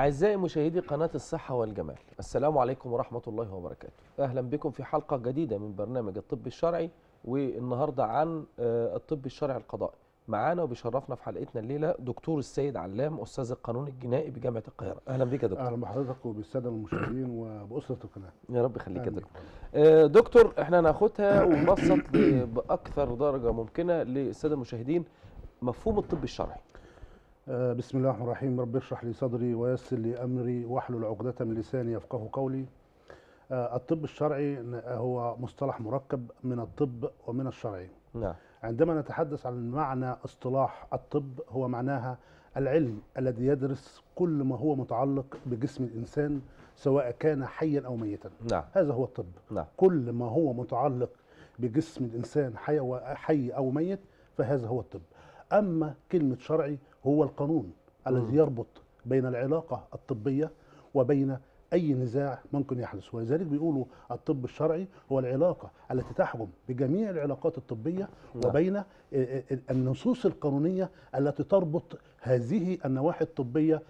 أعزائي مشاهدي قناة الصحة والجمال السلام عليكم ورحمة الله وبركاته أهلا بكم في حلقة جديدة من برنامج الطب الشرعي والنهاردة عن آه، الطب الشرعي القضائي معانا وبيشرفنا في حلقتنا الليلة دكتور السيد علام أستاذ القانون الجنائي بجامعة القاهرة أهلا بك يا دكتور اهلا بحضرتك وبالساده المشاهدين وباسره القناه يا رب يخليك يا أهلاً دكتور آه، دكتور احنا هناخدها ونبسط ل- بأكثر درجة ممكنة للسادة المشاهدين مفهوم الطب الشرعي آه، بسم الله الرحمن الرحيم رب اشرح لي صدري ويسر لي امري واحلل عقده من لساني يفقه قولي آه، الطب الشرعي ن- هو مصطلح مركب من الطب ومن الشرعي نعم عندما نتحدث عن معنى اصطلاح الطب هو معناها العلم الذي يدرس كل ما هو متعلق بجسم الانسان سواء كان حيا او ميتا نعم هذا هو الطب نعم كل ما هو متعلق بجسم الانسان حي و- حي او ميت فهذا هو الطب اما كلمه شرعي هو القانون الذي يربط بين العلاقه الطبيه وبين اي نزاع ممكن يحدث ولذلك بيقولوا الطب الشرعي هو العلاقه التي تحكم بجميع العلاقات الطبيه نعم. وبين ال- ال- النصوص القانونيه التي تربط هذه النواحي الطبيه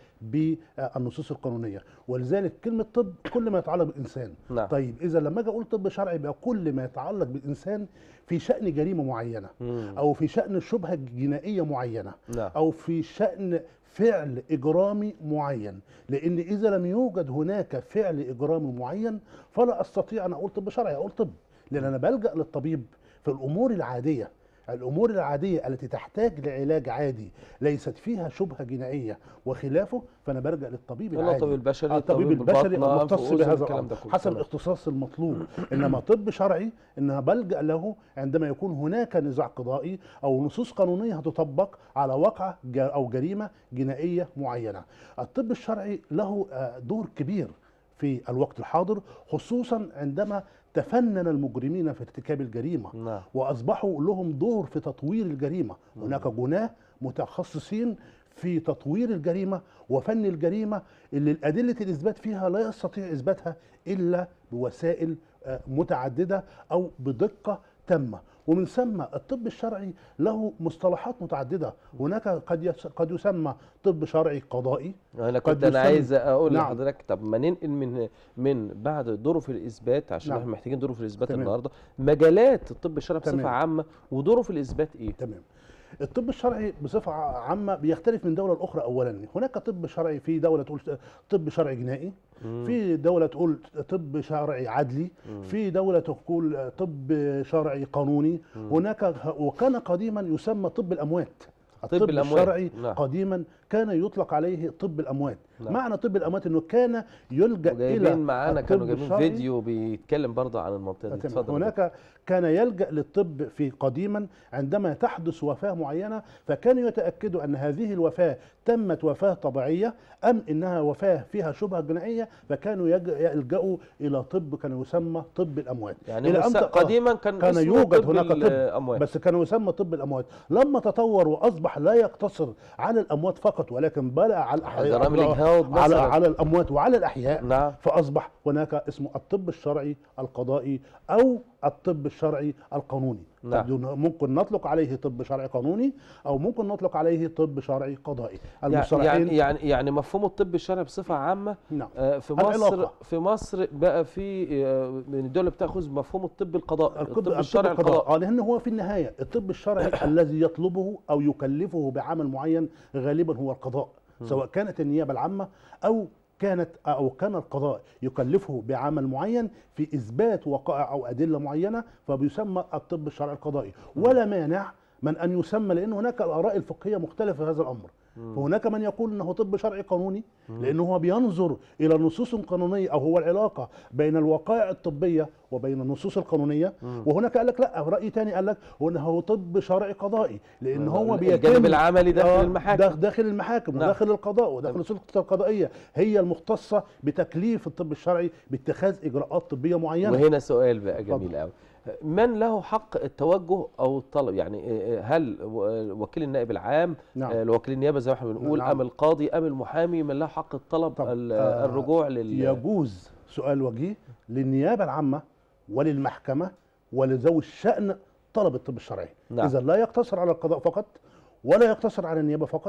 بالنصوص القانونيه ولذلك كلمه طب كل ما يتعلق بالانسان نعم طيب اذا لما اجي اقول طب شرعي يبقى كل ما يتعلق بالانسان في شان جريمه معينه مم. او في شان شبهه جنائيه معينه نعم او في شان فعل اجرامي معين لان اذا لم يوجد هناك فعل اجرامي معين فلا استطيع ان اقول طب شرعي اقول طب لان انا بلجا للطبيب في الامور العاديه الامور العاديه التي تحتاج لعلاج عادي ليست فيها شبهه جنائيه وخلافه فانا بلجا للطبيب يلا العادي الطبيب البشري الطبيب البشري بالبطنة، أنف المختص وأذن، بهذا الكلام الامر ده كله. حسب تمام. الاختصاص المطلوب انما طب شرعي انها بلجا له عندما يكون هناك نزاع قضائي او نصوص قانونيه هتطبق على واقعه ج- او جريمه جنائيه معينه الطب الشرعي له آه، دور كبير في الوقت الحاضر خصوصا عندما تفنن المجرمين في ارتكاب الجريمه نعم واصبحوا لهم دور في تطوير الجريمه هناك جناه متخصصين في تطوير الجريمه وفن الجريمه اللي الادله الاثبات فيها لا يستطيع اثباتها الا بوسائل آه، متعدده او بدقه تامه ومن ثم الطب الشرعي له مصطلحات متعدده هناك قد يس- قد يسمى طب شرعي قضائي انا قد كنت انا يسمى- عايز اقول نعم. لحضرتك طب ما ننقل من من بعد دوره في الاثبات عشان نعم. احنا محتاجين دوره في الاثبات تمام. النهارده مجالات الطب الشرعي بصفه تمام. عامه ودوره في الاثبات ايه تمام الطب الشرعي بصفة عامة بيختلف من دولة لأخرى أولا هناك طب شرعي في دولة تقول طب شرعي جنائي مم. في دولة تقول طب شرعي عدلي مم. في دولة تقول طب شرعي قانوني مم. هناك وكان قديما يسمى طب الأموات الطب الأموات. الشرعي نعم. قديما كان يطلق عليه طب الأموات نعم. معنى طب الأموات أنه كان يلجأ إلى وجايبين معانا كانوا الطب جايبين الشرعي. فيديو بيتكلم برضه عن المنطقه دي تمام. اتفضل يا دكتور. هناك كان يلجا للطب في قديما عندما تحدث وفاه معينه فكانوا يتاكدوا ان هذه الوفاه تمت وفاه طبيعيه ام انها وفاه فيها شبهه جنائيه فكانوا يج- يلجاوا الى طب كان يسمى طب الاموات يعني إلى مس- أن ت- آه، قديما كان, كان اسمه يوجد طب هناك طب الاموات بس كان يسمى طب الاموات لما تطور واصبح لا يقتصر على الاموات فقط ولكن بلغ على الاحياء جرائم الإجهاض على مثلاً. على الاموات وعلى الاحياء نعم فاصبح هناك اسمه الطب الشرعي القضائي او الطب الشرعي القانوني نعم. طب ممكن نطلق عليه طب شرعي قانوني او ممكن نطلق عليه طب شرعي قضائي يعني المصطلحين يعني يعني يعني مفهوم الطب الشرعي بصفه عامه نعم آه، في مصر العلاقة. في مصر بقى في آه، من الدول اللي بتاخذ مفهوم الطب القضائي الطب, الطب الشرعي القضاء القضائي اه لان هو في النهايه الطب الشرعي الذي يطلبه او يكلفه بعمل معين غالبا هو القضاء سواء كانت النيابه العامه او كانت او كان القضاء يكلفه بعمل معين في اثبات وقائع او ادله معينه فبيسمى الطب الشرعي القضائي ولا مانع من ان يسمى لان هناك الاراء الفقهيه مختلفه في هذا الامر فهناك من يقول انه طب شرعي قانوني لانه هو بينظر الى نصوص قانونيه او هو العلاقه بين الوقائع الطبيه وبين النصوص القانونيه وهناك قال لك لا راي تاني قال لك انه طب شرعي قضائي لان هو بيتم الجانب العملي داخل آه، المحاكم داخ- داخل المحاكم نعم. وداخل القضاء وداخل تمام. السلطه القضائيه هي المختصه بتكليف الطب الشرعي باتخاذ اجراءات طبيه معينه وهنا سؤال بقى جميل اتفضل. قوي من له حق التوجه او الطلب يعني آه، آه، هل و- وكيل النائب العام نعم. آه، وكيل النيابه زي ما احنا بنقول نعم. ام القاضي ام المحامي من له حق الطلب طب، ال- آه، الرجوع لل يجوز سؤال وجيه للنيابه العامه وللمحكمه ولذوي الشان طلب الطب الشرعي نعم. اذا لا يقتصر على القضاء فقط ولا يقتصر على النيابه فقط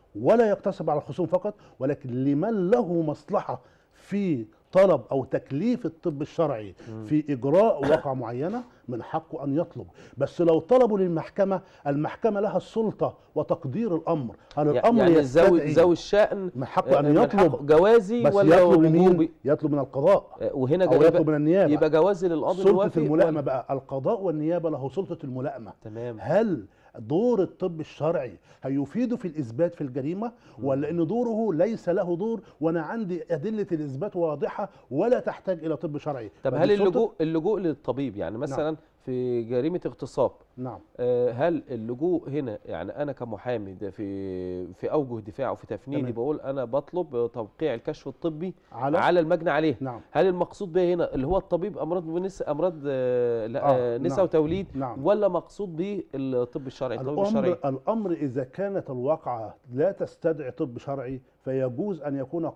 ولا يقتصر على الخصوم فقط ولكن لمن له مصلحه في طلب او تكليف الطب الشرعي في اجراء واقعه معينه من حقه ان يطلب بس لو طلبوا للمحكمه المحكمه لها السلطه وتقدير الامر هل الامر يعني ذوي يستدعي ذوي الشأن من حقه ان من يطلب حقه جوازي بس ولا يطلب من مين وجوبي؟ يطلب من القضاء آه، وهنا او جا- يطلب من النيابه يبقى جوازي للقاضي سلطه الوافي الملائمه ولا- بقى القضاء والنيابه له سلطه الملائمه تمام هل دور الطب الشرعي هيفيده في الاثبات في الجريمه ولا ان دوره ليس له دور وانا عندي ادله الاثبات واضحه ولا تحتاج الى طب شرعي طب فدي هل سلطة- اللجوء اللجوء للطبيب يعني مثلا في جريمه اغتصاب نعم آه، هل اللجوء هنا يعني انا كمحامي ده في في اوجه دفاع وفي تفنيدي تمام. بقول انا بطلب توقيع الكشف الطبي على على المجني عليه نعم هل المقصود به هنا اللي هو الطبيب امراض ونساء امراض آه، لا، آه، آه، نساء نعم. وتوليد نعم ولا مقصود به الطب الشرعي الطبيب الشرعي الامر الامر اذا كانت الواقعه لا تستدعي طب شرعي فيجوز ان يكون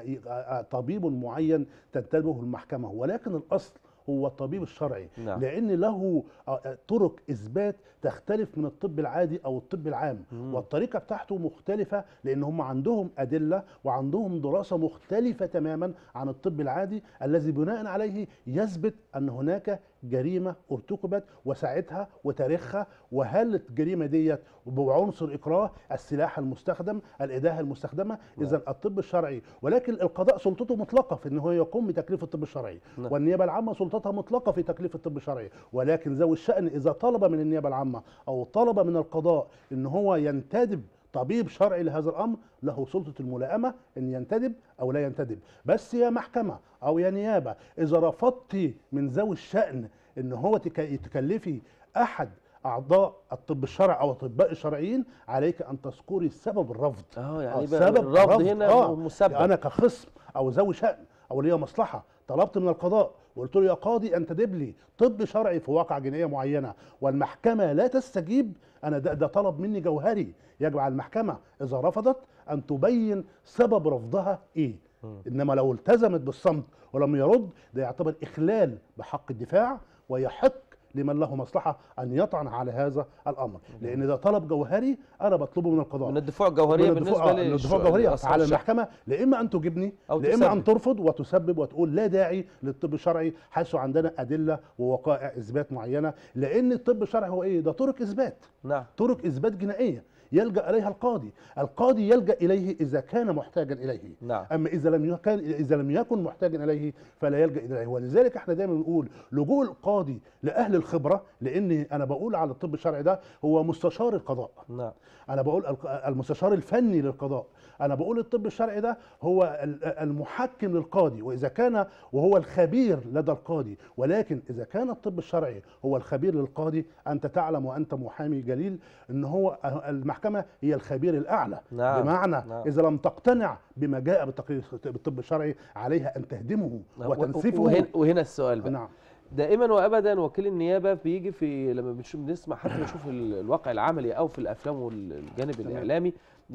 قا- طبيب معين تنتبه المحكمه ولكن الاصل هو الطبيب الشرعي نعم. لان له آه، طرق اثبات تختلف من الطب العادي او الطب العام مم. والطريقه بتاعته مختلفه لان هم عندهم ادله وعندهم دراسه مختلفه تماما عن الطب العادي الذي بناء عليه يثبت ان هناك جريمه ارتكبت وساعتها وتاريخها وهل الجريمه ديت بعنصر اكراه السلاح المستخدم الاداه المستخدمه اذا الطب الشرعي ولكن القضاء سلطته مطلقه في ان هو يقوم بتكليف الطب الشرعي نعم. والنيابه العامه سلطتها مطلقه في تكليف الطب الشرعي ولكن ذوي الشان اذا طلب من النيابه العامه او طلب من القضاء ان هو ينتدب طبيب شرعي لهذا الامر له سلطه الملائمه ان ينتدب او لا ينتدب بس يا محكمه او يا نيابه اذا رفضتي من ذوي الشان ان هو تك- تكلفي احد اعضاء الطب الشرعي او الاطباء الشرعيين عليك ان تذكري سبب الرفض اه يعني آه، بقى سبب الرفض رفض. هنا آه، مسبب انا كخصم او ذوي شان او ليا مصلحه طلبت من القضاء وقلت له يا قاضي انتدب لي طب شرعي في واقعه جنائيه معينه والمحكمه لا تستجيب انا ده, ده طلب مني جوهري يجب على المحكمه اذا رفضت ان تبين سبب رفضها ايه مم. انما لو التزمت بالصمت ولم يرد ده يعتبر اخلال بحق الدفاع ويحق لمن له مصلحه ان يطعن على هذا الامر لان ده طلب جوهري انا بطلبه من القضاء من الدفوع الجوهريه من الدفوع- بالنسبه آه، من للش- الدفوع الجوهريه لأصحاب على الشأن. المحكمه لا اما ان تجبني أو لا اما ان تسبب. ترفض وتسبب وتقول لا داعي للطب الشرعي حيث عندنا ادله ووقائع اثبات معينه لان الطب الشرعي هو ايه ده طرق اثبات نعم طرق اثبات جنائيه يلجا اليها القاضي القاضي يلجا اليه اذا كان محتاجا اليه نعم اما اذا لم يكن اذا لم يكن محتاجا اليه فلا يلجا اليه ولذلك احنا دايما بنقول لجوء القاضي لاهل الخبره لان انا بقول على الطب الشرعي ده هو مستشار القضاء نعم انا بقول الق- المستشار الفني للقضاء انا بقول الطب الشرعي ده هو ال- المحكم للقاضي واذا كان وهو الخبير لدى القاضي ولكن اذا كان الطب الشرعي هو الخبير للقاضي انت تعلم وانت محامي جليل ان هو المحكمه هي الخبير الاعلى نعم، بمعنى نعم. اذا لم تقتنع بما جاء بالتقرير بالطب الشرعي عليها ان تهدمه وتنسفه وهنا, وهنا السؤال بقى نعم دائما وابدا وكيل النيابه بيجي في لما بنشوف بنسمع حتى بنشوف ال- الواقع العملي او في الافلام والجانب تمام. الاعلامي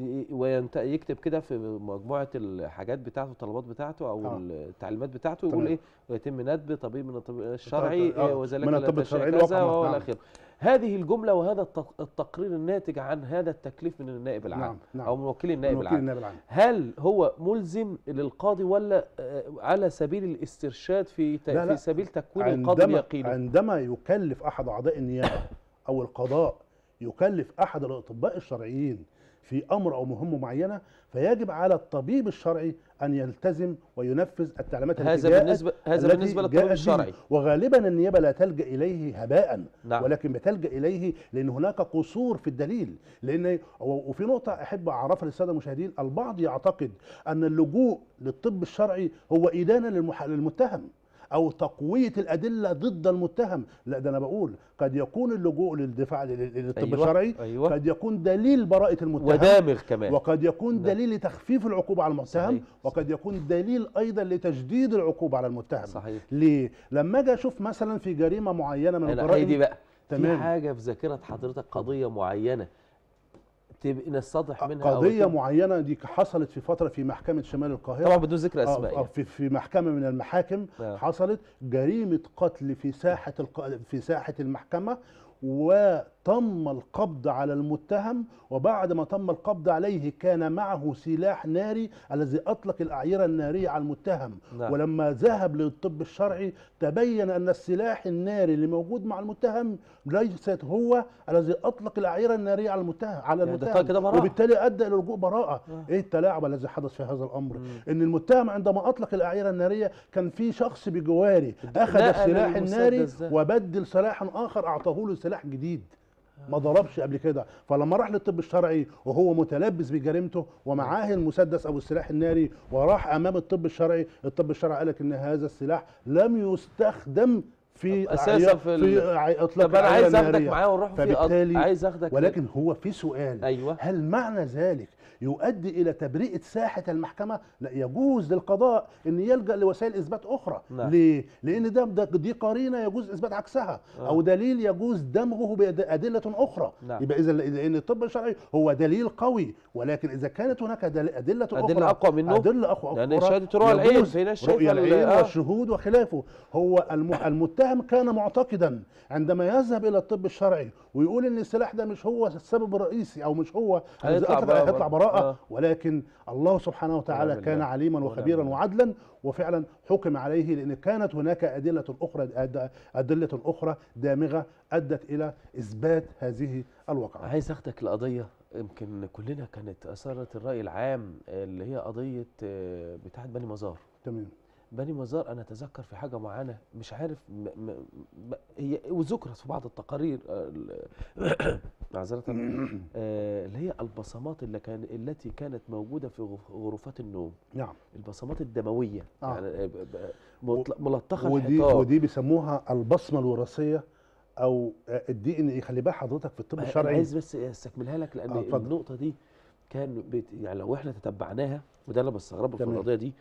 ويكتب كده في مجموعه الحاجات بتاعته الطلبات بتاعته او آه. التعليمات بتاعته يقول تمام. ايه ويتم ندب طبيب من الطب الشرعي آه، إيه وذلك من لا الطب تشاء الشرعي كذا الواقع، والى نعم. اخره هذه الجمله وهذا التق- التقرير الناتج عن هذا التكليف من النائب العام نعم، نعم. او من وكيل النائب من وكيل العام النائب العام هل هو ملزم للقاضي ولا آه، على سبيل الاسترشاد في ت- لا، لا. في سبيل تكوين القاضي عندما بيقينه عندما يكلف احد اعضاء النيابه او القضاء يكلف احد الاطباء الشرعيين في امر او مهمه معينه فيجب على الطبيب الشرعي ان يلتزم وينفذ التعليمات التي هذا جاءت بالنسبه هذا التي بالنسبه جاءت للطبيب به. الشرعي وغالبا النيابه لا تلجا اليه هباء نعم. ولكن بتلجا اليه لان هناك قصور في الدليل لان وفي نقطه احب اعرفها للساده المشاهدين البعض يعتقد ان اللجوء للطب الشرعي هو ادانه للمح... للمتهم او تقويه الادله ضد المتهم لا ده انا بقول قد يكون اللجوء للدفاع لل- للطب أيوة، الشرعي أيوة. قد يكون دليل براءه المتهم ودامغ كمان وقد يكون نعم. دليل لتخفيف العقوبه على المتهم صحيح. وقد يكون دليل ايضا لتجديد العقوبه على المتهم صحيح ليه لما اجي اشوف مثلا في جريمه معينه من انا هي الجرائم دي بقى في تمام. حاجه في ذاكره حضرتك قضيه معينه تبقى نستضح منها أو قضيه تب- معينه دي حصلت في فتره في محكمه شمال القاهره طبعا بدون ذكر آه، اسماء آه، يعني. في في محكمه من المحاكم آه. حصلت جريمه قتل في ساحه الق... في ساحه المحكمه وتم القبض على المتهم وبعد ما تم القبض عليه كان معه سلاح ناري الذي اطلق الاعيره الناريه على المتهم نعم. ولما ذهب للطب الشرعي تبين ان السلاح الناري اللي موجود مع المتهم ليست هو الذي اطلق الاعيره الناريه على المتهم على يعني ده المتهم طيب كده براءة. وبالتالي ادى الى لجوء براءه آه. ايه التلاعب الذي حدث في هذا الامر مم. ان المتهم عندما اطلق الاعيره الناريه كان في شخص بجواري اخذ نقل السلاح الناري المسدس ده. وبدل سلاح اخر اعطاه له سلاح جديد ما ضربش قبل كده فلما راح للطب الشرعي وهو متلبس بجريمته ومعاه المسدس او السلاح الناري وراح امام الطب الشرعي الطب الشرعي قال لك ان هذا السلاح لم يستخدم في طب أساساً عيا- في ال- في ع- اطلاق طب انا العيار عايز اخدك النارية. معايا ونروح في فبالتالي عايز اخدك ولكن هو في سؤال ايوه هل معنى ذلك يؤدي الى تبرئه ساحه المحكمه؟ لا يجوز للقضاء ان يلجا لوسائل اثبات اخرى، نعم. ليه؟ لان ده, ده دي قرينه يجوز اثبات عكسها آه. او دليل يجوز دمغه بادله اخرى، نعم. يبقى اذا لان الطب الشرعي هو دليل قوي ولكن اذا كانت هناك دل- ادله اخرى أدلة أقوى منه؟ ادله اقوى لأن أخرى شهادة رؤى العين، يجوز في ناس شايفة رؤيا ال- العين آه. والشهود وخلافه هو الم- المتهم كان معتقدا عندما يذهب الى الطب الشرعي ويقول ان السلاح ده مش هو السبب الرئيسي او مش هو الذي هيطلع أطلق- براءة. هيطلع براءه آه. ولكن الله سبحانه وتعالى ونعم كان بالله. عليما ونعم وخبيرا بالله. وعدلا وفعلا حكم عليه لان كانت هناك ادله اخرى أد- ادله اخرى دامغه ادت الى اثبات هذه الواقعه عايز اخدك لقضيه يمكن كلنا كانت اثارت الراي العام اللي هي قضيه آه، بتاعه بني مزار تمام بني مزار انا اتذكر في حاجه معينه مش عارف م م م هي وذكرت في بعض التقارير آه، ال- معذره آه، اللي هي البصمات اللي كان التي كانت موجوده في غرف- غرفات النوم نعم البصمات الدمويه آه. يعني آه، ب- ب- مطل- ملطخه ودي الحيطان ودي بيسموها البصمه الوراثيه او الدي ان ايه خلي بال حضرتك في الطب انا الشرعي عايز بس استكملها لك لان آه، اتفضل. النقطه دي كان بت... يعني لو احنا تتبعناها وده انا بستغربه في تمام. القضيه دي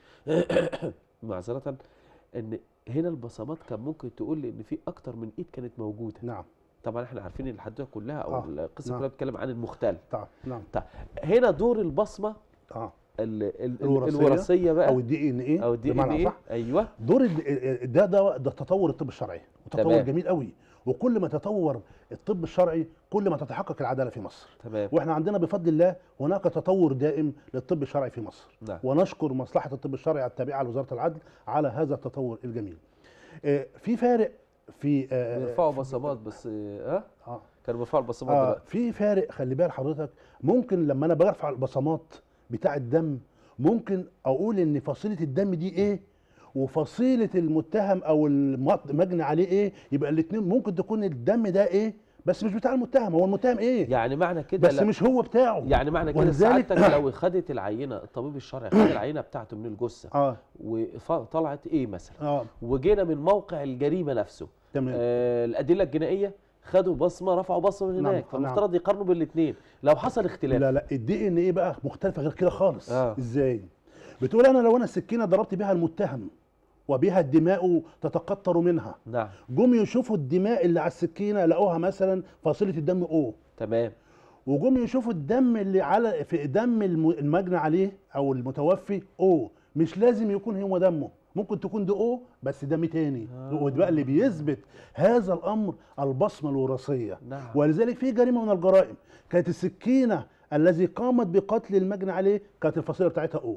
معذره ان هنا البصمات كان ممكن تقول لي ان في اكتر من ايد كانت موجوده نعم طبعا احنا عارفين ان الحدوته كلها او آه، القصه نعم. كلها بتتكلم عن المختل طبعا نعم هنا دور البصمه اه ال... ال... الوراثية الوراثيه بقى او الدي ان ايه او الدي ان بمعنى ايه صح ايوه دور ال- ده ده ده تطور الطب الشرعي وتطور تمام. جميل قوي وكل ما تطور الطب الشرعي كل ما تتحقق العداله في مصر تمام واحنا عندنا بفضل الله هناك تطور دائم للطب الشرعي في مصر نعم ونشكر مصلحه الطب الشرعي التابعه لوزاره العدل على هذا التطور الجميل آه، في فارق في آه، بيرفعوا بصمات بس اه آه. كانوا بيرفعوا البصمات آه دلوقتي في فارق خلي بال حضرتك ممكن لما انا برفع البصمات بتاع الدم ممكن اقول ان فصيله الدم دي ايه وفصيله المتهم او المط- المجني عليه ايه يبقى الاثنين ممكن تكون الدم ده ايه بس مش بتاع المتهم هو المتهم ايه يعني معنى كده بس لا- مش هو بتاعه يعني معنى كده ولذلك- سعادتك لو خدت العينه الطبيب الشرعي خد العينه بتاعته من الجثه اه وطلعت ايه مثلا اه وجينا من موقع الجريمه نفسه تمام آه الادله الجنائيه خدوا بصمه رفعوا بصمه من نعم، هناك نعم. فالمفترض يقارنوا بالاثنين لو حصل اختلاف لا لا الدي ان ايه بقى مختلفه غير كده خالص آه. ازاي بتقول انا لو انا السكينه ضربت بيها المتهم وبها الدماء تتقطر منها نعم جم يشوفوا الدماء اللي على السكينه لقوها مثلا فاصله الدم او تمام وجم يشوفوا الدم اللي على في دم الم- المجني عليه او المتوفي او مش لازم يكون هو دمه ممكن تكون ده او بس دم تاني آه. وده بقى اللي بيثبت هذا الامر البصمه الوراثيه نعم ولذلك في جريمه من الجرائم كانت السكينه الذي قامت بقتل المجني عليه كانت الفصيله بتاعتها او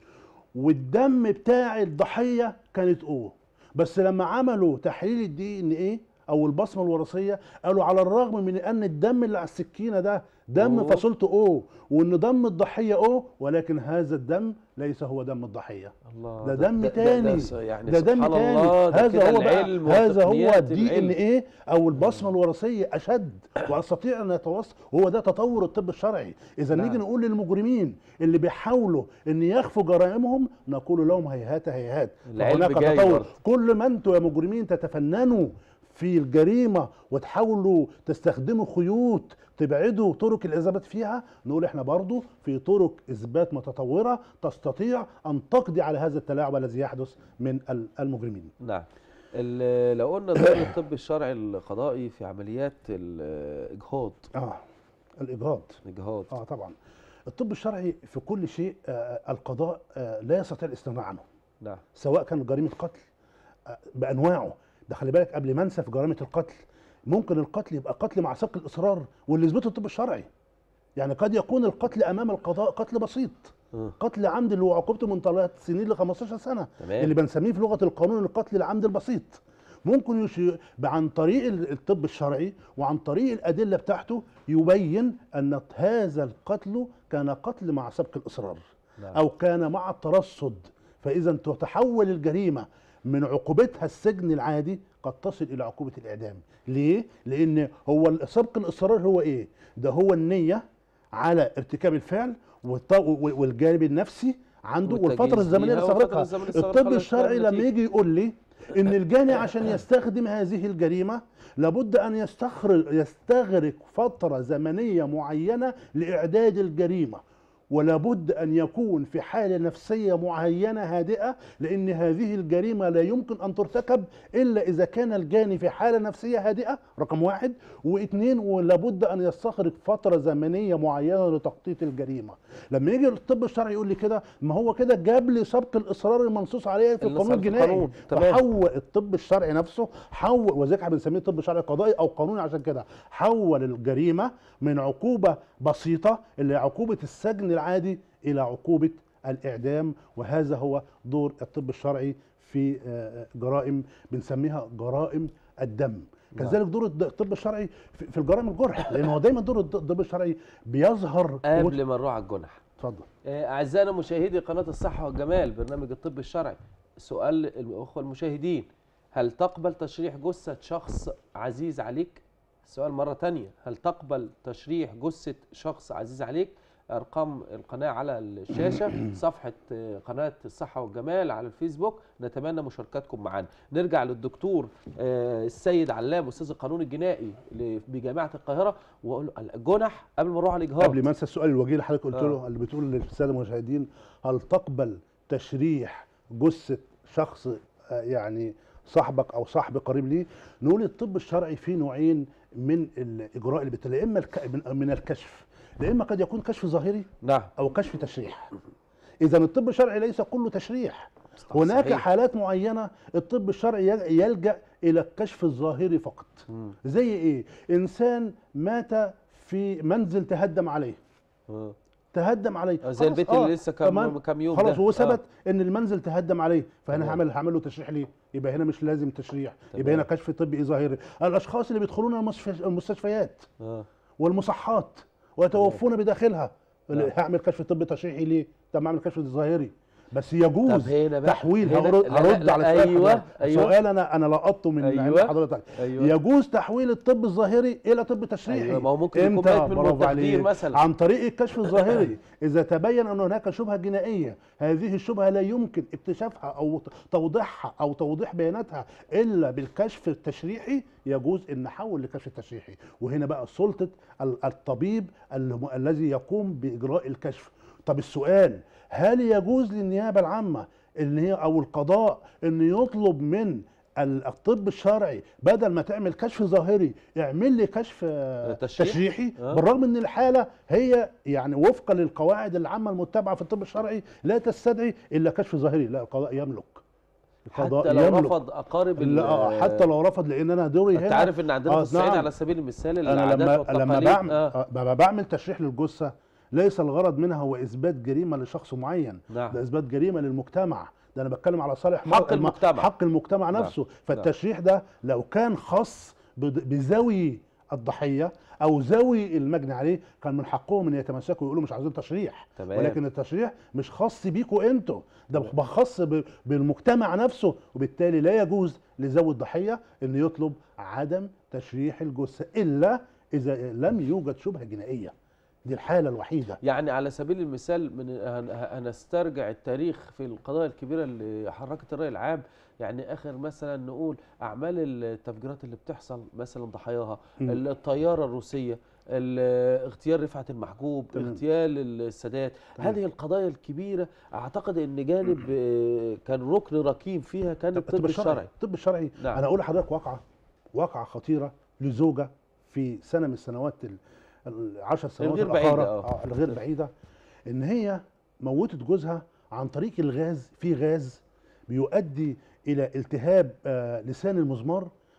والدم بتاع الضحيه كانت او بس لما عملوا تحليل الدي ان ايه او البصمه الوراثيه قالوا على الرغم من ان الدم اللي على السكينه ده دم أوه. فصيلته او وان دم الضحيه او ولكن هذا الدم ليس هو دم الضحيه الله ده دم تاني. س- يعني ده دم سبحان تاني الله ده كده هذا هو بقى العلم هذا هو وتقنيات الدي ان العلم. ايه او البصمه الوراثيه اشد واستطيع ان اتوصل هو ده تطور الطب الشرعي اذا نعم. نيجي نقول للمجرمين اللي بيحاولوا ان يخفوا جرائمهم نقول لهم هيهات هيهات العلم فهناك جاي تطور برضه. كل ما انتم يا مجرمين تتفننوا في الجريمه وتحاولوا تستخدموا خيوط تبعدوا طرق الاثبات فيها نقول احنا برضو في طرق اثبات متطوره تستطيع ان تقضي على هذا التلاعب الذي يحدث من ال- المجرمين نعم ال- لو قلنا دور الطب الشرعي القضائي في عمليات الاجهاض اه الاجهاض الاجهاض اه طبعا الطب الشرعي في كل شيء آه القضاء آه لا يستطيع الاستغناء عنه نعم سواء كان جريمه قتل آه بانواعه ده خلي بالك قبل ما انسى في جريمه القتل ممكن القتل يبقى قتل مع سبق الاصرار واللي يثبته الطب الشرعي يعني قد يكون القتل امام القضاء قتل بسيط مم. قتل عمد اللي هو عقوبته من ثلاث سنين ل 15 سنه تمام. اللي بنسميه في لغه القانون القتل العمد البسيط ممكن يش... عن طريق ال- الطب الشرعي وعن طريق الادله بتاعته يبين ان هذا القتل كان قتل مع سبق الاصرار نعم. او كان مع الترصد فاذا تتحول الجريمه من عقوبتها السجن العادي قد تصل الى عقوبه الاعدام ليه لان هو ال- سبق الاصرار هو ايه ده هو النيه على ارتكاب الفعل والط- و- والجانب النفسي عنده والتجهيز والفتره الزمنيه اللي ليها والفترة سبقها الزمنية اللي الطب سبقها الشرعي للقيام لما يجي يقول لي ان الجاني عشان يستخدم هذه الجريمه لابد ان يستخرج يستغرق فتره زمنيه معينه لاعداد الجريمه ولابد ان يكون في حاله نفسيه معينه هادئه لان هذه الجريمه لا يمكن ان ترتكب الا اذا كان الجاني في حاله نفسيه هادئه رقم واحد واثنين ولابد ان يستغرق فتره زمنيه معينه لتخطيط الجريمه لما يجي الطب الشرعي يقول لي كده ما هو كده جاب لي سبق الاصرار المنصوص عليه في اللي القانون صار في الجنائي القانون. تمام. فحول الطب الشرعي نفسه حول وذلك احنا بنسميه طب شرعي قضائي او قانوني عشان كده حول الجريمه من عقوبه بسيطه اللي هي عقوبه السجن العادي الى عقوبه الاعدام وهذا هو دور الطب الشرعي في آه، جرائم بنسميها جرائم الدم نعم. كذلك دور الد- الطب الشرعي في في الجرائم الجرح لان هو دايما دور الد- الطب الشرعي بيظهر قبل ما نروح على الجنح اتفضل آه، أعزائنا مشاهدي قناة الصحة والجمال برنامج الطب الشرعي سؤال الأخوة المشاهدين هل تقبل تشريح جثة شخص عزيز عليك؟ السؤال مرة تانية هل تقبل تشريح جثة شخص عزيز عليك؟ أرقام القناة على الشاشة صفحة آه، قناة الصحة والجمال على الفيسبوك نتمنى مشاركتكم معنا نرجع للدكتور آه، السيد علام أستاذ القانون الجنائي ل- بجامعة القاهرة وأقول له الجنح قبل ما نروح على الإجهاض قبل ما انسى السؤال الوجيه اللي حضرتك قلت آه. له اللي بتقول للساده المشاهدين هل تقبل تشريح جثه شخص آه، يعني صاحبك او صاحب قريب ليه نقول الطب الشرعي فيه نوعين من الاجراء اللي بتلاقي يا اما الك- من- من الكشف يا اما قد يكون كشف ظاهري نعم او كشف تشريح اذا الطب الشرعي ليس كله تشريح هناك صحيح. حالات معينه الطب الشرعي يل- يلجا الى الكشف الظاهري فقط مم. زي ايه انسان مات في منزل تهدم عليه آه. تهدم عليه آه، زي خلاص، البيت آه، اللي لسه كام تمام. كام يوم خلاص ده. هو آه. ثبت ان المنزل تهدم عليه فهنا تمام. هعمل هعمل له تشريح ليه يبقى هنا مش لازم تشريح تمام. يبقى هنا كشف طبي ظاهري الاشخاص اللي بيدخلون المستشفى- المستشفيات آه. والمصحات ويتوفون بداخلها نعم. هعمل كشف طبي تشريحي ليه طب ما اعمل كشف ظاهري بس يجوز طب هنا بقى تحويل هنا- هرد, لا- لا- هرد لا، على سؤال أيوة، حضرتك. أيوة. سؤال انا انا لقطته من أيوة. عند حضرتك أيوة. يجوز تحويل الطب الظاهري الى طب تشريحي أيوة، ما هو ممكن يكون إمتى؟ ميت من برافو التخدير عليك. مثلا. عن طريق الكشف الظاهري اذا تبين ان هناك شبهه جنائيه هذه الشبهه لا يمكن اكتشافها او توضيحها او توضيح بياناتها الا بالكشف التشريحي يجوز ان نحول لكشف تشريحي وهنا بقى سلطه ال- الطبيب الم- الذي يقوم باجراء الكشف طب السؤال هل يجوز للنيابه العامه ان هي او القضاء ان يطلب من ال- الطب الشرعي بدل ما تعمل كشف ظاهري اعمل لي كشف آه، تشريح؟ تشريحي آه. بالرغم ان الحاله هي يعني وفقا للقواعد العامه المتبعه في الطب الشرعي لا تستدعي الا كشف ظاهري لا القضاء يملك حتى لو رفض اقارب ال- لا آه، حتى لو رفض لان انا دوري هنا انت عارف ان عندنا آه، في الصعيد نعم. على سبيل المثال انا العادات لما والتقاليد لما بعمل آه. آه. لما بعمل تشريح للجثه ليس الغرض منها هو اثبات جريمه لشخص معين نعم. ده اثبات جريمه للمجتمع ده انا بتكلم على صالح حق مر- الم- المجتمع. حق المجتمع نعم. نفسه فالتشريح ده لو كان خاص بد- بذوي الضحيه او ذوي المجني عليه كان من حقهم ان يتمسكوا ويقولوا مش عايزين تشريح تمام. ولكن التشريح مش خاص بيكوا انتوا ده بقى خاص ب- بالمجتمع نفسه وبالتالي لا يجوز لذوي الضحيه ان يطلب عدم تشريح الجثه الا اذا لم يوجد شبهه جنائيه دي الحاله الوحيده يعني على سبيل المثال من هن- هنسترجع التاريخ في القضايا الكبيره اللي حركت الراي العام يعني اخر مثلا نقول اعمال التفجيرات اللي بتحصل مثلا ضحاياها مم. الطياره الروسيه ال- اغتيال رفعت المحجوب تمام. اغتيال السادات تمام. هذه القضايا الكبيره اعتقد ان جانب آه، كان ركن ركين فيها كان الطب الشرعي الطب الشرعي نعم. انا اقول لحضرتك واقعه واقعه خطيره لزوجه في سنه من السنوات ال- العشر سنوات الغير بعيدة، الأخيرة، آه. آه الغير بعيده ان هي موتت جوزها عن طريق الغاز في غاز بيؤدي الى التهاب آه لسان المزمار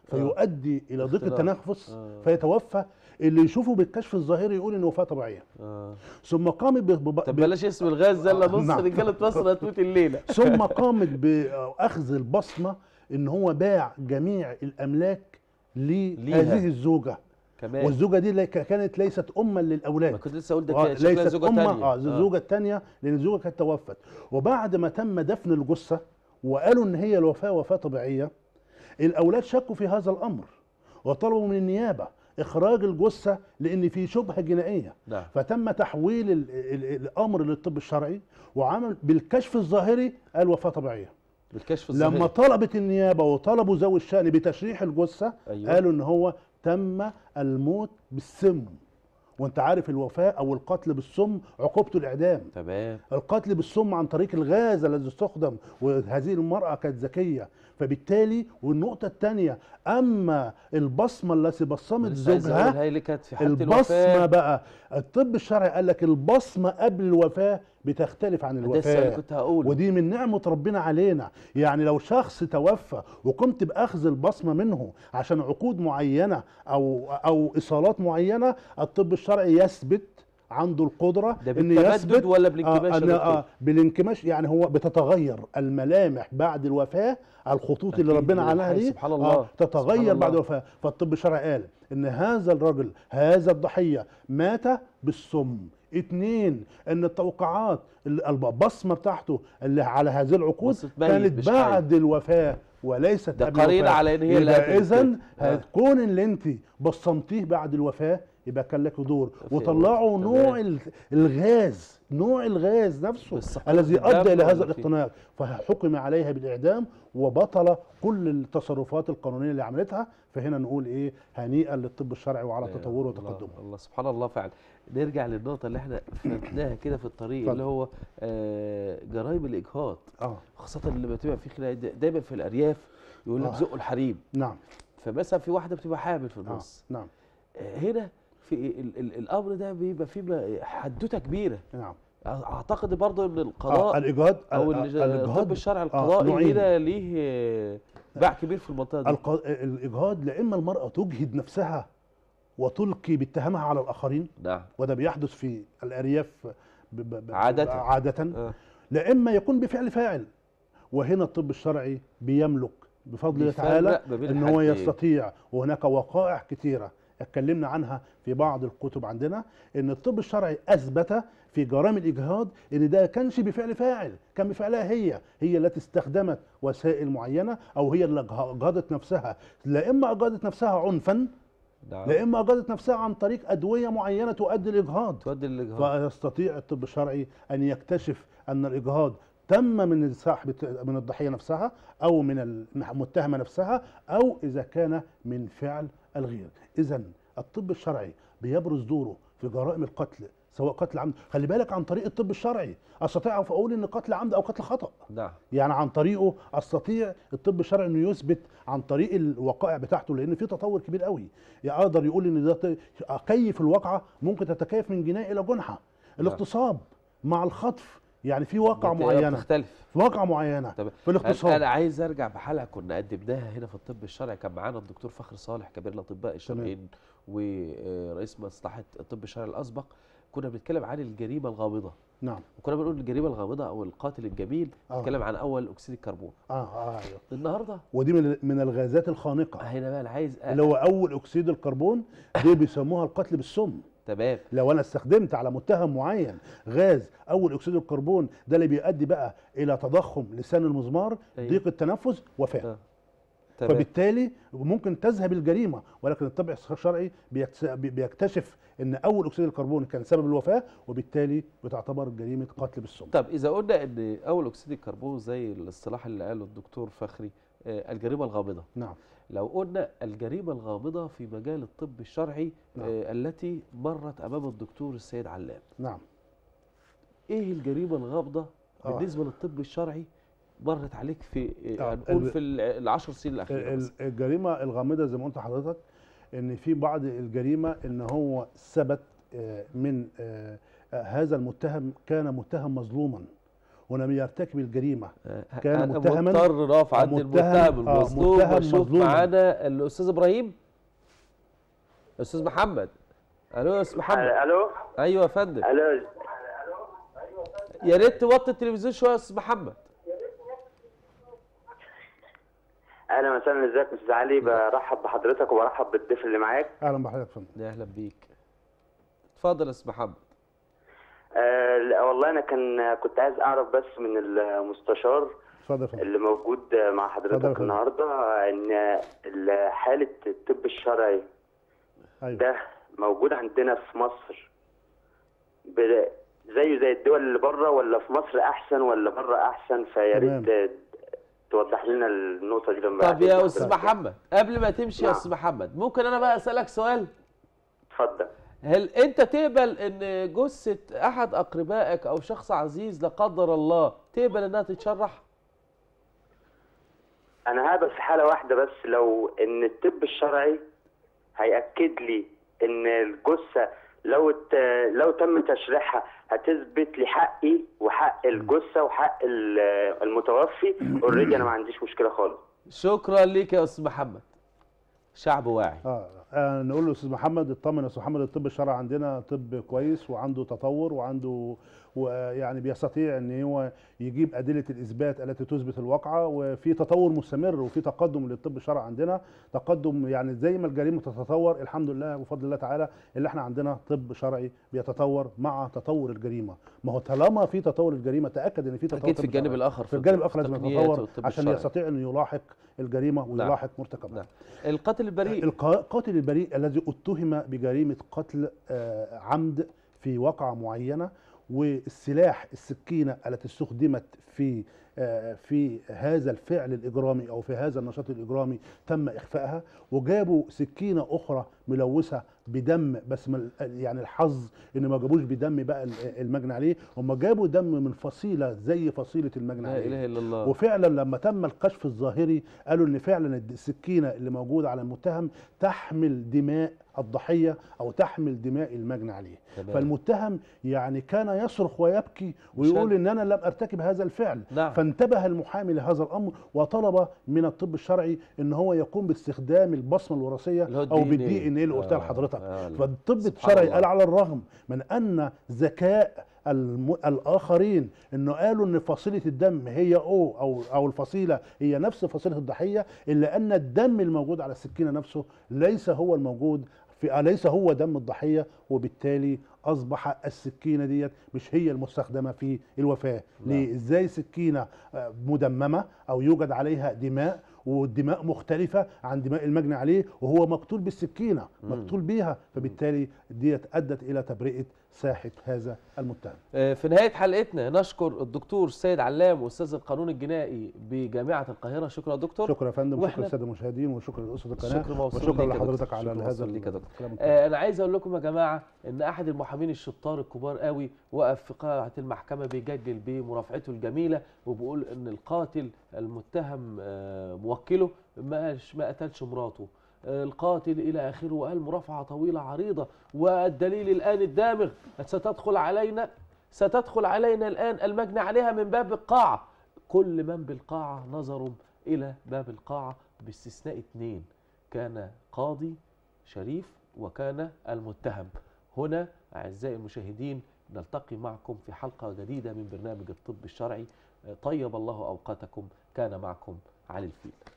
فيؤدي الى ضيق اختناق. التنفس آه. فيتوفى اللي يشوفه بالكشف الظاهري يقول انه وفاه طبيعيه آه. ثم قامت ب... ب... طب ب... بلاش اسم الغاز ده الا آه، نص نعم. رجاله مصر هتموت الليله ثم قامت باخذ البصمه ان هو باع جميع الاملاك ليها. لهذه الزوجه كمان والزوجه دي لي- كانت ليست اما ما للاولاد كنت لسه اقول ده آه، كده شكلها ليست زوجه أمة ثانيه اه الزوجه الثانيه لان الزوجه كانت توفت وبعد ما تم دفن الجثه وقالوا ان هي الوفاه وفاه طبيعيه الاولاد شكوا في هذا الامر وطلبوا من النيابه اخراج الجثه لان في شبهه جنائيه نعم فتم تحويل ال ال الامر للطب الشرعي وعمل بالكشف الظاهري قال وفاه طبيعيه بالكشف الظاهري لما طلبت النيابه وطلبوا ذوي الشان بتشريح الجثه أيوة. قالوا ان هو تم الموت بالسم وانت عارف الوفاه او القتل بالسم عقوبته الاعدام تمام القتل بالسم عن طريق الغاز الذي استخدم وهذه المرأة كانت ذكية فبالتالي والنقطة الثانية أما البصمة التي بصمت لسه عايز أقول زوجها هاي اللي كانت في حاله البصمة الوفاه بقى الطب الشرعي قال لك البصمة قبل الوفاة بتختلف عن ده السؤال اللي الوفاة كنت هقوله ودي من نعمة ربنا علينا يعني لو شخص توفى وقمت بأخذ البصمة منه عشان عقود معينة أو أو إيصالات معينة الطب الشرعي يثبت عنده القدرة ده إن بالتبدد يثبت ولا بالانكماش آه يا أنا دكتور؟ آه بالانكماش يعني هو بتتغير الملامح بعد الوفاة الخطوط اللي أكيد ربنا من عليها الحي، دي سبحان الله. سبحان تتغير بعد الله. الوفاة فالطب الشرعي قال ان هذا الرجل هذا الضحية مات بالسم اتنين ان التوقعات ال- البصمة بتاعته اللي على هذه العقود بصت ميت كانت مش حي. بعد الوفاة وليست ده قبل قرينة الوفاة. على إن هي اللي قتلت اذا كده. آه. كون اللي انت بصمتيه بعد الوفاة يبقى كان لك دور في- وطلعوا تمام. نوع ال- الغاز نوع الغاز نفسه بالسقط الذي في الدم ادى الى ولا هذا في- الاختناق فحكم عليها بالاعدام وبطل كل التصرفات القانونيه اللي عملتها فهنا نقول ايه هنيئا للطب الشرعي وعلى أيوة، تطوره الله- وتقدمه الله سبحان الله فعلا نرجع للنقطة اللي احنا فردناها كده في الطريق اتفضل. اللي هو آه، جرائم الإجهاض اه خاصة اللي بتبقى في خلال دايما في الأرياف يقول لك آه. زقوا الحريم نعم فمثلا في واحدة بتبقى حامل في آه. النص نعم آه، هنا في ال ال الأمر ده بيبقى فيه م- حدوتة كبيرة نعم أعتقد برضه إن آه القضاء الاجهاض أو ال- الج- الاجهاض الطب الشرعي آه، القضائي نوعين. هنا ليه آه، باع كبير في المنطقة دي الق- الاجهاض لا اما المراه تجهد نفسها وتلقي باتهامها على الاخرين نعم وده بيحدث في الارياف ب- ب- ب- عادة. عاده آه. لا اما يكون بفعل فاعل وهنا الطب الشرعي بيملك بفضل الله تعالى بيفرق ما بين ان هو الحاجتين. يستطيع وهناك وقائع كثيره اتكلمنا عنها في بعض الكتب عندنا ان الطب الشرعي اثبت في جرائم الاجهاض ان ده كانش بفعل فاعل كان بفعلها هي هي التي استخدمت وسائل معينه او هي اللي اجهضت نفسها لا اما اجهضت نفسها عنفا نعم لا اما اجهضت نفسها عن طريق ادويه معينه تؤدي الاجهاض تودي الإجهاض فيستطيع الطب الشرعي ان يكتشف ان الاجهاض تم من صاحب من الضحيه نفسها او من المتهمه نفسها او اذا كان من فعل الغير اذا الطب الشرعي بيبرز دوره في جرائم القتل سواء قتل عمد خلي بالك عن طريق الطب الشرعي استطيع اقول ان قتل عمد او قتل خطا نعم يعني عن طريقه استطيع الطب الشرعي انه يثبت عن طريق الوقائع بتاعته لان في تطور كبير قوي يقدر يقول ان ده ط- كيف الواقعه ممكن تتكيف من جنايه الى جنحه الاغتصاب مع الخطف يعني في واقع بت- معينه بتختلف في واقع معينه طب في الاغتصاب انا عايز ارجع بحلقه كنا قدمناها هنا في الطب الشرعي كان معانا الدكتور فخر صالح كبير الاطباء الشرعيين ورئيس مصلحه الطب الشرعي الاسبق كنا بنتكلم عن الجريمه الغامضه نعم وكنا بنقول الجريمه الغامضه او القاتل الجميل آه. بنتكلم عن اول اكسيد الكربون اه اه ايوه النهارده ودي من من الغازات الخانقه هنا بقى انا عايز أ- اللي هو اول اكسيد الكربون دي بيسموها القتل بالسم تمام لو انا استخدمت على متهم معين غاز اول اكسيد الكربون ده اللي بيؤدي بقى الى تضخم لسان المزمار أيوة. ضيق التنفس وفاه آه. تمام فبالتالي ممكن تذهب الجريمه ولكن الطب الشرعي بيكتس- بي- بيكتشف ان اول اكسيد الكربون كان سبب الوفاه وبالتالي بتعتبر جريمه قتل بالسم طب اذا قلنا ان اول اكسيد الكربون زي الاصطلاح اللي قاله الدكتور فخري آه، الجريمه الغامضه نعم لو قلنا الجريمة الغامضة في مجال الطب الشرعي نعم. آه التي مرت أمام الدكتور السيد علام نعم إيه الجريمة الغامضة آه. بالنسبة للطب الشرعي مرت عليك في آه آه، هنقول ال- في الع- العشر سنين الأخيرة ال- مثلاً. الجريمه الغامضه زي ما قلت لحضرتك ان في بعض الجريمه ان هو ثبت آه، من آه، آه، هذا المتهم كان متهم مظلوما ولم يرتكب الجريمه آه، كان آه، متهما مضطر نقف عند متهم- المتهم آه، المظلوم متهم واشوف مظلوما. معانا الاستاذ ابراهيم استاذ محمد الو يا استاذ محمد الو ايوه يا فندم الو يا ريت توطي التلفزيون شويه يا استاذ محمد اهلا وسهلا ازيك يا استاذ علي برحب بحضرتك وبرحب بالضيف اللي معاك اهلا بحضرتك يا فندم يا اهلا بيك اتفضل يا استاذ محمد آه لا، والله انا كان كنت عايز اعرف بس من المستشار اتفضل يا فندم اللي موجود مع اتفضل يا حضرتك فندم. النهارده ان ال- حاله الطب الشرعي ايوه ده موجود عندنا في مصر ب- زيه زي الدول اللي بره ولا في مصر احسن ولا بره احسن فيا تمام. ريت توضح لنا النقطه دي لما طب يا بعد استاذ حضرتك. محمد قبل ما تمشي يا نعم. استاذ محمد ممكن انا بقى اسالك سؤال اتفضل هل انت تقبل ان جثه احد اقربائك او شخص عزيز لا قدر الله تقبل انها تتشرح انا هقبل في حاله واحده بس لو ان الطب الشرعي هياكد لي ان الجثه لو ت... لو تم تشريحها هتثبت لي حقي وحق الجثه وحق ال- المتوفي اوريدي انا ما عنديش مشكله خالص شكرا ليك يا استاذ محمد شعب واعي اه آه، نقول له استاذ محمد اطمن يا استاذ محمد الطب الشرعي عندنا طب كويس وعنده تطور وعنده ويعني بيستطيع ان هو يجيب ادله الاثبات التي تثبت الواقعه وفي تطور مستمر وفي تقدم للطب الشرعي عندنا تقدم يعني زي ما الجريمه تتطور الحمد لله وفضل الله تعالى اللي احنا عندنا طب شرعي بيتطور مع تطور الجريمه ما هو طالما في تطور الجريمه تاكد ان في تطور اكيد في طب الجانب شرعي. الاخر في الجانب الاخر لازم التقنيات يتطور والطب عشان الشرعي. يستطيع انه يلاحق الجريمه ويلاحق مرتكبها نعم القاتل البريء القاتل البريء الذي اتهم بجريمة قتل آه، عمد في واقعة معينة والسلاح السكينة التي استخدمت في آه، في هذا الفعل الإجرامي أو في هذا النشاط الإجرامي تم إخفائها وجابوا سكينة أخرى ملوثة بدم بس من يعني الحظ ان ما جابوش بدم بقى المجني عليه هم جابوا دم من فصيله زي فصيله المجني لا عليه اله الا الله وفعلا لما تم الكشف الظاهري قالوا ان فعلا السكينه اللي موجوده على المتهم تحمل دماء الضحيه او تحمل دماء المجني عليه تمام. فالمتهم يعني كان يصرخ ويبكي ويقول ان انا لم ارتكب هذا الفعل نعم. فانتبه المحامي لهذا الامر وطلب من الطب الشرعي ان هو يقوم باستخدام البصمه الوراثيه اللي هو او DNA. بالدي ان ايه اللي قلتها آه، لحضرتك آه، فالطب سبحان الشرعي الله. قال على الرغم من ان ذكاء الم... الاخرين انه قالوا ان فصيله الدم هي او او او الفصيله هي نفس فصيله الضحيه الا ان الدم الموجود على السكينه نفسه ليس هو الموجود في ليس هو دم الضحيه وبالتالي اصبح السكينه ديت مش هي المستخدمه في الوفاه ليه ازاي سكينه آه، مدممه او يوجد عليها دماء والدماء مختلفة عن دماء المجني عليه وهو مقتول بالسكينة مقتول بيها فبالتالي ديت أدت إلى تبرئة ساحة هذا المتهم آه، في نهايه حلقتنا نشكر الدكتور سيد علام استاذ القانون الجنائي بجامعه القاهره شكرا يا دكتور شكرا يا فندم وإحنا- شكرا للسادة المشاهدين وشكرا لأسرة القناة شكر موصول وشكرا ليك يا لحضرتك دكتور. على شكر هذا موصول ليك يا دكتور. الكلام الطيب. آه، انا عايز اقول لكم يا جماعه ان احد المحامين الشطار الكبار قوي وقف في قاعه المحكمه بيجدل بمرافعته الجميله وبيقول ان القاتل المتهم آه، موكله ما قالش- ما قتلش مراته آه، القاتل الى اخره وقال مرافعه طويله عريضه والدليل الان الدامغ ستدخل علينا ستدخل علينا الان المجني عليها من باب القاعه كل من بالقاعه نظروا الى باب القاعه باستثناء اثنين كان قاضي شريف وكان المتهم هنا أعزائي المشاهدين نلتقي معكم في حلقة جديدة من برنامج الطب الشرعي طيب الله أوقاتكم كان معكم علي الفيل